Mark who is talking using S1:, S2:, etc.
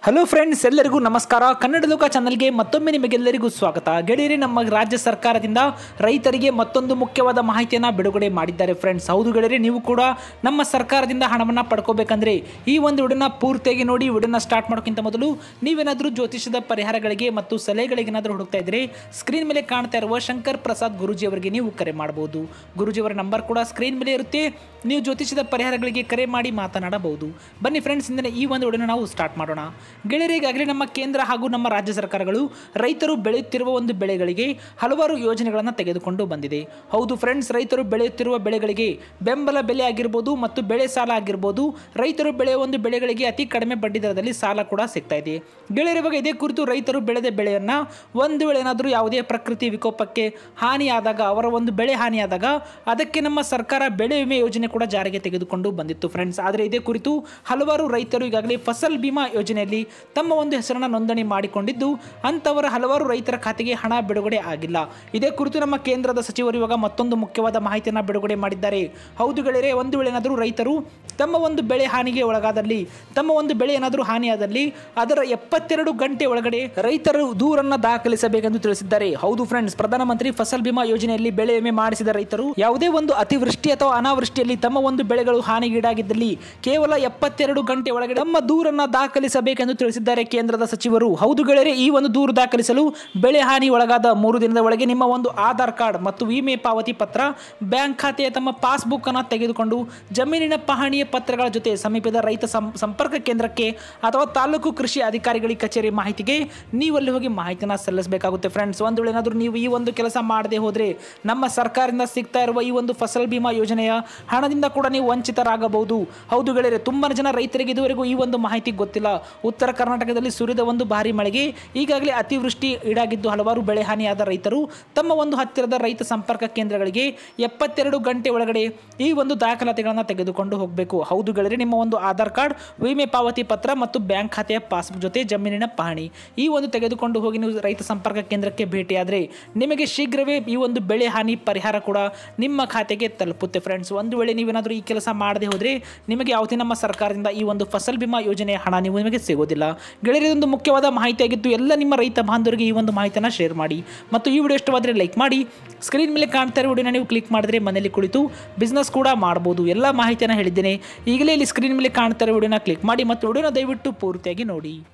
S1: hello friends ಎಲ್ಲರಿಗೂ ನಮಸ್ಕಾರ ಕನ್ನಡ ಲೋಕ ಚಾನಲ್ಗೆ ಮತ್ತೊಮ್ಮೆ ನಿಮಗೆಲ್ಲರಿಗೂ ಸ್ವಾಗತ ಗೆಳೆಯರಿ ನಮ್ಮ ರಾಜ್ಯ ಸರ್ಕಾರದಿಂದ ರೈತರಿಗೆ ಮತ್ತೊಂದು ಮುಖ್ಯವಾದ ಮಾಹಿತಿಯನ್ನು ಬಿಡುಗಡೆ ಮಾಡಿದ್ದಾರೆ ಫ್ರೆಂಡ್ಸ್ ಹೌದು ಗೆಳೆಯರಿ ನೀವು ಕೂಡ ನಮ್ಮ ಸರ್ಕಾರದಿಂದ ಹಣವನ್ನು ಪಡ್ಕೋಬೇಕಂದ್ರೆ ಈ ಒಂದು ವಿಡಿಯೋನ ಪೂರ್ತಿಯಾಗಿ ನೋಡಿ ವಿಡಿಯೋನ ಸ್ಟಾರ್ಟ್ ಮಾಡೋಕ್ಕಿಂತ ಮೊದಲು ನೀವೇನಾದರೂ ಜ್ಯೋತಿಷದ ಪರಿಹಾರಗಳಿಗೆ ಮತ್ತು ಸಲಹೆಗಳಿಗೆ ಏನಾದರೂ ಹುಡುಕ್ತಾ ಇದ್ರೆ ಸ್ಕ್ರೀನ್ ಮೇಲೆ ಕಾಣ್ತಾ ಇರುವ ಶಂಕರ್ ಪ್ರಸಾದ್ ಗುರುಜಿ ಅವರಿಗೆ ನೀವು ಕರೆ ಮಾಡಬಹುದು ಗುರುಜಿ ಅವರ ನಂಬರ್ ಕೂಡ ಸ್ಕ್ರೀನ್ ಮೇಲೆ ಇರುತ್ತೆ ನೀವು ಜ್ಯೋತಿಷದ ಪರಿಹಾರಗಳಿಗೆ ಕರೆ ಮಾಡಿ ಮಾತನಾಡಬಹುದು ಬನ್ನಿ ಫ್ರೆಂಡ್ಸ್ ಇಂದಿನ ಈ ಒಂದು ವಿಡಿಯೋನ ನಾವು ಸ್ಟಾರ್ಟ್ ಮಾಡೋಣ ಗೆಳೆಯರಿಗಾಗಲೇ ನಮ್ಮ ಕೇಂದ್ರ ಹಾಗೂ ನಮ್ಮ ರಾಜ್ಯ ಸರ್ಕಾರಗಳು ರೈತರು ಬೆಳೆಯುತ್ತಿರುವ ಒಂದು ಬೆಳೆಗಳಿಗೆ ಹಲವಾರು ಯೋಜನೆಗಳನ್ನು ತೆಗೆದುಕೊಂಡು ಬಂದಿದೆ ಹೌದು ಫ್ರೆಂಡ್ಸ್ ರೈತರು ಬೆಳೆಯುತ್ತಿರುವ ಬೆಳೆಗಳಿಗೆ ಬೆಂಬಲ ಬೆಲೆ ಆಗಿರ್ಬೋದು ಮತ್ತು ಬೆಳೆ ಸಾಲ ಆಗಿರ್ಬೋದು ರೈತರು ಬೆಳೆಯುವ ಒಂದು ಬೆಳೆಗಳಿಗೆ ಅತಿ ಕಡಿಮೆ ಬಡ್ಡಿ ದರದಲ್ಲಿ ಸಾಲ ಕೂಡ ಸಿಗ್ತಾ ಇದೆ ಗೆಳೆಯರ ಇವಾಗ ಇದೇ ಕುರಿತು ರೈತರು ಬೆಳೆದ ಬೆಳೆಯನ್ನು ಒಂದು ವೇಳೆ ಏನಾದರೂ ಯಾವುದೇ ಪ್ರಕೃತಿ ವಿಕೋಪಕ್ಕೆ ಹಾನಿಯಾದಾಗ ಅವರ ಒಂದು ಬೆಳೆ ಹಾನಿಯಾದಾಗ ಅದಕ್ಕೆ ನಮ್ಮ ಸರ್ಕಾರ ಬೆಳೆ ವಿಮೆ ಯೋಜನೆ ಕೂಡ ಜಾರಿಗೆ ತೆಗೆದುಕೊಂಡು ಬಂದಿತ್ತು ಫ್ರೆಂಡ್ಸ್ ಆದರೆ ಇದೇ ಕುರಿತು ಹಲವಾರು ರೈತರು ಈಗಾಗಲೇ ಫಸಲ್ ಬಿಮಾ ಯೋಜನೆಯಲ್ಲಿ ತಮ್ಮ ಒಂದು ಹೆಸರನ್ನು ನೋಂದಣಿ ಮಾಡಿಕೊಂಡಿದ್ದು ಅಂಥವರ ಹಲವಾರು ರೈತರ ಖಾತೆಗೆ ಹಣ ಬಿಡುಗಡೆ ಆಗಿಲ್ಲ ಇದೇ ಕುರಿತು ನಮ್ಮ ಕೇಂದ್ರದ ಸಚಿವರು ಇವಾಗ ಮತ್ತೊಂದು ಮುಖ್ಯವಾದ ಮಾಹಿತಿಯನ್ನು ಬಿಡುಗಡೆ ಮಾಡಿದ್ದಾರೆ ಹೌದು ಗೆಳೆಯರೆ ಒಂದು ವೇಳೆ ಏನಾದರೂ ರೈತರು ತಮ್ಮ ಒಂದು ಬೆಳೆ ಹಾನಿಗೆ ಒಳಗಾದಲ್ಲಿ ತಮ್ಮ ಒಂದು ಬೆಳೆ ಏನಾದರೂ ಹಾನಿಯಾದಲ್ಲಿ ಅದರ ಎಪ್ಪತ್ತೆರಡು ಗಂಟೆ ಒಳಗಡೆ ರೈತರು ದೂರನ್ನ ದಾಖಲಿಸಬೇಕೆಂದು ತಿಳಿಸಿದ್ದಾರೆ ಹೌದು ಫ್ರೆಂಡ್ಸ್ ಪ್ರಧಾನಮಂತ್ರಿ ಫಸಲ್ ಬಿಮಾ ಯೋಜನೆಯಲ್ಲಿ ಬೆಳೆ ವಿಮೆ ಮಾಡಿಸಿದ ರೈತರು ಯಾವುದೇ ಒಂದು ಅತಿವೃಷ್ಟಿ ಅಥವಾ ಅನಾವೃಷ್ಟಿಯಲ್ಲಿ ತಮ್ಮ ಒಂದು ಬೆಳೆಗಳು ಹಾನಿಗೀಡಾಗಿದ್ದಲ್ಲಿ ಕೇವಲ ಎಪ್ಪತ್ತೆರಡು ಗಂಟೆ ಒಳಗಡೆ ತಮ್ಮ ದೂರನ್ನ ದಾಖಲಿಸಬೇಕೆಂದು ತಿಳಿಸಿದ್ದಾರೆ ಕೇಂದ್ರದ ಸಚಿವರು ಹೌದು ಗೆಳೆಯರೆ ಈ ಒಂದು ದೂರು ದಾಖಲಿಸಲು ಬೆಳೆ ಹಾನಿ ಒಳಗಾದ ಮೂರು ದಿನದ ಒಳಗೆ ನಿಮ್ಮ ಒಂದು ಆಧಾರ್ ಕಾರ್ಡ್ ಮತ್ತು ವಿಮೆ ಪಾವತಿ ಪತ್ರ ಬ್ಯಾಂಕ್ ಖಾತೆಯ ತಮ್ಮ ಪಾಸ್ಬುಕ್ ಅನ್ನು ತೆಗೆದುಕೊಂಡು ಜಮೀನಿನ ಪಹಣಿಯ ಪತ್ರಗಳ ಜೊತೆ ಸಮೀಪದ ರೈತ ಸಂ- ಸಂಪರ್ಕ ಕೇಂದ್ರಕ್ಕೆ ಅಥವಾ ತಾಲೂಕು ಕೃಷಿ ಅಧಿಕಾರಿಗಳಿಗೆ ಕಚೇರಿ ಮಾಹಿತಿಗೆ ನೀವು ಅಲ್ಲಿ ಹೋಗಿ ಮಾಹಿತಿನ ಸಲ್ಲಿಸಬೇಕಾಗುತ್ತೆ ಫ್ರೆಂಡ್ಸ್ ಒಂದು ವೇಳೆ ಏನಾದರೂ ನೀವು ಈ ಒಂದು ಕೆಲಸ ಮಾಡದೆ ಹೋದರೆ ನಮ್ಮ ಸರ್ಕಾರದಿಂದ ಸಿಗ್ತಾ ಇರುವ ಈ ಒಂದು ಫಸಲ್ ಬಿಮಾ ಯೋಜನೆಯ ಹಣದಿಂದ ಕೂಡ ನೀವು ವಂಚಿತರಾಗಬಹುದು ಹೌದು ಗೆಳೆಯರೆ ತುಂಬ ಜನ ರೈತರಿಗೆ ಇದುವರೆಗೂ ಈ ಒಂದು ಮಾಹಿತಿ ಗೊತ್ತಿಲ್ಲ ಉತ್ತರ ಕರ್ನಾಟಕದಲ್ಲಿ ಸುರಿದ ಒಂದು ಭಾರಿ ಮಳೆಗೆ ಈಗಾಗಲೇ ಅತಿವೃಷ್ಟಿ ಈಡಾಗಿದ್ದು ಹಲವಾರು ಬೆಳೆ ಹಾನಿಯಾದ ರೈತರು ತಮ್ಮ ಒಂದು ಹತ್ತಿರದ ರೈತ ಸಂಪರ್ಕ ಕೇಂದ್ರಗಳಿಗೆ ಎಪ್ಪತ್ತೆರಡು ಗಂಟೆ ಒಳಗಡೆ ಈ ಒಂದು ದಾಖಲಾತಿಗಳನ್ನು ತೆಗೆದುಕೊಂಡು ಹೋಗಬೇಕು ಹೌದು ಗೆಳೆಯರೆ ನಿಮ್ಮ ಒಂದು ಆಧಾರ್ ಕಾರ್ಡ್ ವಿಮೆ ಪಾವತಿ ಪತ್ರ ಮತ್ತು ಬ್ಯಾಂಕ್ ಖಾತೆಯ ಪಾಸ್ಬುಕ್ ಜೊತೆ ಜಮೀನಿನ ಪಹಣಿ ಈ ಒಂದು ತೆಗೆದುಕೊಂಡು ಹೋಗಿ ನೀವು ರೈತ ಸಂಪರ್ಕ ಕೇಂದ್ರಕ್ಕೆ ಭೇಟಿಯಾದರೆ ನಿಮಗೆ ಶೀಘ್ರವೇ ಈ ಒಂದು ಬೆಳೆ ಹಾನಿ ಪರಿಹಾರ ಕೂಡ ನಿಮ್ಮ ಖಾತೆಗೆ ತಲುಪುತ್ತೆ ಫ್ರೆಂಡ್ಸ್ ಒಂದು ವೇಳೆ ನೀವೇನಾದರೂ ಈ ಕೆಲಸ ಮಾಡದೆ ಹೋದರೆ ನಿಮಗೆ ಯಾವುದೇ ನಮ್ಮ ಸರ್ಕಾರದಿಂದ ಈ ಒಂದು ಫಸಲ್ ಬಿಮಾ ಯೋಜನೆಯ ಹಣ ನೀವು ನಿಮಗೆ ಸಿಗೋದಿಲ್ಲ ಗೆಳೆಯರೆ ಒಂದು ಮುಖ್ಯವಾದ ಮಾಹಿತಿಯಾಗಿದ್ದು ಎಲ್ಲ ನಿಮ್ಮ ರೈತ ಬಾಂಧವರಿಗೆ ಈ ಒಂದು ಮಾಹಿತಿಯನ್ನು ಶೇರ್ ಮಾಡಿ ಮತ್ತು ಈ ವಿಡಿಯೋ ಇಷ್ಟವಾದರೆ ಲೈಕ್ ಮಾಡಿ ಸ್ಕ್ರೀನ್ ಮೇಲೆ ಕಾಣ್ತಾ ಇರೋ ವಿಡಿಯೋನ ನೀವು ಕ್ಲಿಕ್ ಮಾಡಿದ್ರೆ ಮನೆಯಲ್ಲಿ ಕುಳಿತು ಬಿಸ್ನೆಸ್ ಕೂಡ ಮಾಡ್ಬೋದು ಎಲ್ಲ ಮಾಹಿತಿಯನ್ನು ಹೇಳಿದ್ದೇನೆ ಈಗಲೇ ಇಲ್ಲಿ ಸ್ಕ್ರೀನ್ ಮೇಲೆ ಕಾಣ್ತಾ ಇರೋ ವಿಡಿಯೋನ ಕ್ಲಿಕ್ ಮಾಡಿ ಮತ್ತು ವಿಡಿಯೋನ ದಯವಿಟ್ಟು ಪೂರ್ತಿಯಾಗಿ ನೋಡಿ